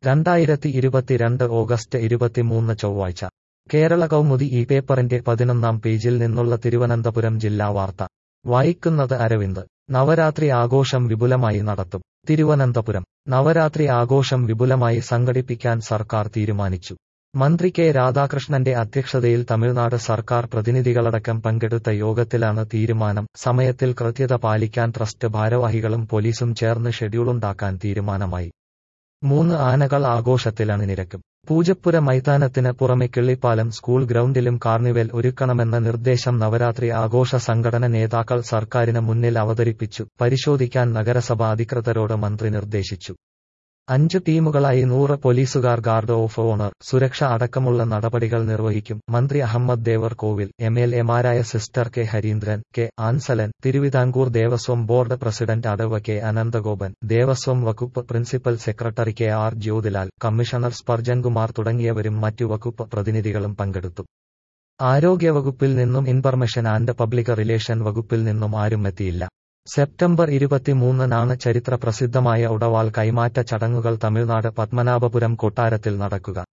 രണ്ടായിരത്തി ഇരുപത്തിരണ്ട് ഓഗസ്റ്റ് ഇരുപത്തിമൂന്ന് ചൊവ്വാഴ്ച കേരള കൗമുദി ഈ പേപ്പറിന്റെ പതിനൊന്നാം പേജിൽ നിന്നുള്ള തിരുവനന്തപുരം ജില്ലാ വാർത്ത വായിക്കുന്നത് അരവിന്ദ് നവരാത്രി ആഘോഷം വിപുലമായി നടത്തും തിരുവനന്തപുരം നവരാത്രി ആഘോഷം വിപുലമായി സംഘടിപ്പിക്കാൻ സർക്കാർ തീരുമാനിച്ചു മന്ത്രി കെ രാധാകൃഷ്ണന്റെ അധ്യക്ഷതയിൽ തമിഴ്നാട് സർക്കാർ പ്രതിനിധികളടക്കം പങ്കെടുത്ത യോഗത്തിലാണ് തീരുമാനം സമയത്തിൽ കൃത്യത പാലിക്കാൻ ട്രസ്റ്റ് ഭാരവാഹികളും പോലീസും ചേർന്ന് ഷെഡ്യൂളുണ്ടാക്കാൻ തീരുമാനമായി മൂന്ന് ആനകൾ ആഘോഷത്തിൽ അണിനിരക്കും പൂജപ്പുര മൈതാനത്തിന് പുറമെ കിള്ളിപ്പാലം സ്കൂൾ ഗ്രൗണ്ടിലും കാർണിവൽ ഒരുക്കണമെന്ന നിർദ്ദേശം നവരാത്രി ആഘോഷ സംഘടന നേതാക്കൾ സർക്കാരിന് മുന്നിൽ അവതരിപ്പിച്ചു പരിശോധിക്കാൻ നഗരസഭ അധികൃതരോട് മന്ത്രി നിർദ്ദേശിച്ചു അഞ്ച് ടീമുകളായി നൂറ് പോലീസുകാർ ഗാർഡ് ഓഫ് ഓണർ സുരക്ഷ അടക്കമുള്ള നടപടികൾ നിർവഹിക്കും മന്ത്രി Ahammad Devarkovil M L എമാരായ sister K Hareendran K Ansalan Thiruvithamkoor Devaswom board president അടവ് കെ അനന്തഗോപൻ ദേവസ്വം വകുപ്പ് principal secretary K R Jyothilal commissioner Spurgeon Kumar തുടങ്ങിയവരും മറ്റു വകുപ്പ് പ്രതിനിധികളും പങ്കെടുത്തു ആരോഗ്യവകുപ്പിൽ നിന്നും ഇൻഫർമേഷൻ ആൻഡ് പബ്ലിക് റിലേഷൻ വകുപ്പിൽ നിന്നും ആരും എത്തിയില്ല സെപ്റ്റംബർ ഇരുപത്തിമൂന്നിനാണ് ചരിത്ര പ്രസിദ്ധമായ ഉടവാൾ കൈമാറ്റ ചടങ്ങുകൾ തമിഴ്നാട് പത്മനാഭപുരം കൊട്ടാരത്തിൽ നടക്കുക